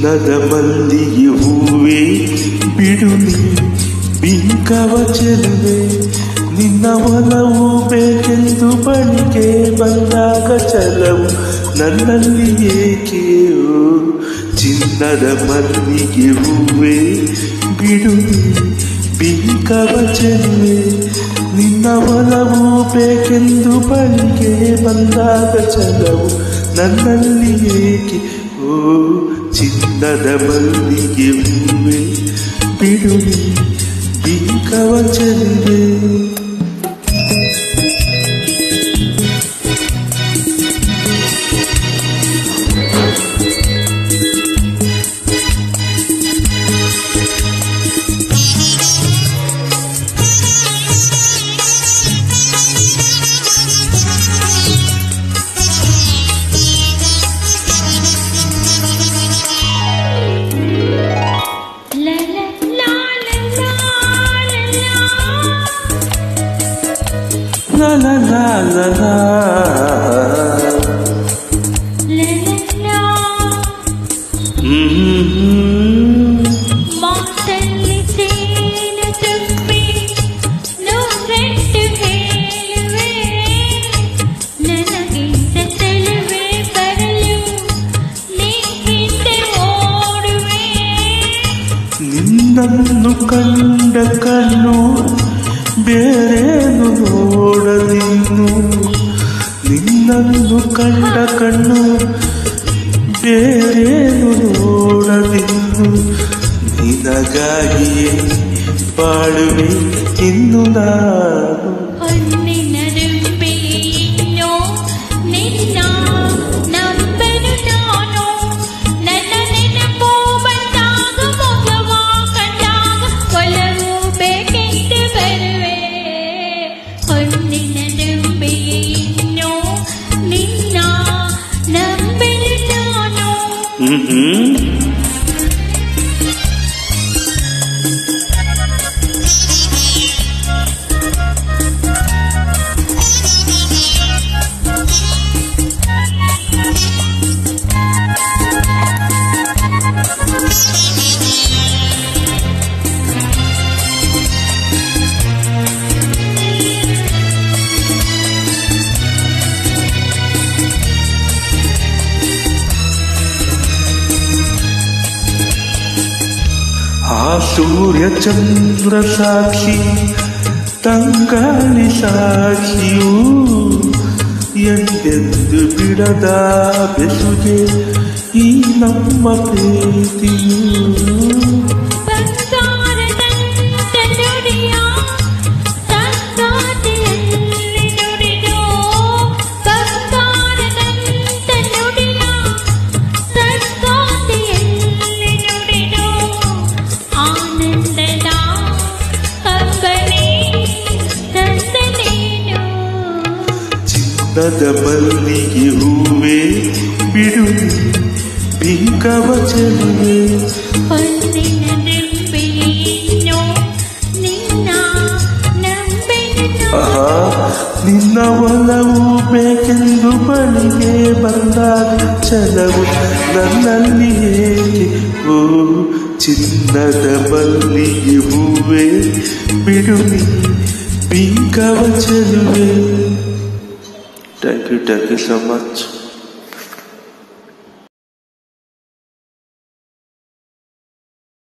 ಚಿನ್ನದ ಮಲ್ಲಿಗೆ ಹೂವೇ ಬಿಡುವೆ ಬಿಂಕವ ಚೆಲುವೆ ನಿನ್ನ ಒಲವು ಬೇಕೆಂದು ಬಳಿಗೆ ಬಂದಾಗ ಚಲವು ನನ್ನಲ್ಲಿ ಏಕೆಯೋ ಚಿನ್ನದ ಮಲ್ಲಿಗೆ ಹೂವೇ ಬಿಡುವೆ ಬಿಂಕವ ಚೆಲುವೆ ನಿನ್ನ ಒಲವು ಬೇಕೆಂದು ಬಳಿಗೆ ಬಂದಾಗ ಚಲವು ನನ್ನಲ್ಲಿ ಏಕೆ ಓ ಚಿನ್ನದ ಮಲ್ಲಿಗೆ ಹೂವೆ ಬಿಡುವೆ ಬಿಂಕವ ಚೆಲುವೆ La la la la la la La la la la la la la ಹ್ಮ್ ಮಾತಲ್ಲಿ ತೇನು ತುಂಬಿ ನೂರೆಂಟು ಹೇಳುವೆ ನನಗಿಂತ ಚೆಲುವೆ ಬರಲು ನೀ ಹಿಂದೆ ಓಡುವೆ ನಿನ್ನನ್ನು ಕಂಡ ಕಣ್ಣು ಬೇರೇನು ನೋಡಲಿನ್ನು ನಿನ್ನನ್ನು ಕಂಡ ಕಣ್ಣು ಬೇರೇನು ನೋಡಲಿನ್ನು ನಿನಗಾಗಿಯೇ ಬಾಳುವೆ ಇನ್ನು ನಾನು ಹೊನ್ನಿನ ರುಂಬಿ ಇನ್ನೋ ನಿನ್ನ ನಂಬನು ನಾನು ನನ್ನ ನೆನಪು ಬಂದಾಗ ಮೊಗವ ಕಂಡಾಗ ಒಲವು ಬೇಕೆಂದು ಬರುವೆ ಹೊನ್ನಿನ ರುಂಬಿ ಇನ್ನೋ ನಿನ್ನ ನಂಬನು ನಾನು ಹ್ಮ್ ಆ ಸೂರ್ಯ ಚಂದ್ರ ಸಾಕ್ಷಿ ತಂಗಾಳಿ ಸಾಕ್ಷಿಯೂ ಎಂದೆಂದು ಬಿಡದ ಬೆಸುಗೆ ಈ ನಮ್ಮ ಪ್ರೀತಿಯೂ ಬಂಗಾರದಂತ ನುಡಿಯ ಸಂಗಾತಿಯಲ್ಲಿ ನುಡಿದೋ ಬಂಗಾರದಂತ ನುಡಿಯ ಸಂಗಾತಿಯಲ್ಲಿ ನುಡಿದೋ ಆನಂದದ ಕಂಬನಿ ತಂದ ನೀನು ಚಿನ್ನದ ಮಲ್ಲಿಗೆ ಹೂವೇ ಬಿಡು ಬಿಂಕವ ಚೆಲುವೆ ಹೊನ್ನಿನ ದಿಂಬಿನೋ ನಿನ್ನ ನಂಬಿನ ಆಹಾ ನಿನ್ನ ಒಲವು ಬೇಕೆಂದು ಬಳಿಗೆ ಬಂದಾಗ ಚಲವು ನನ್ನಲ್ಲಿ ಏಕೆ ಓ ಚಿನ್ನದ ಮಲ್ಲಿಗೆ ಹೂವೇ ಬಿಡು ಬಿಂಕವ ಚೆಲುವೆ thank you thank you so much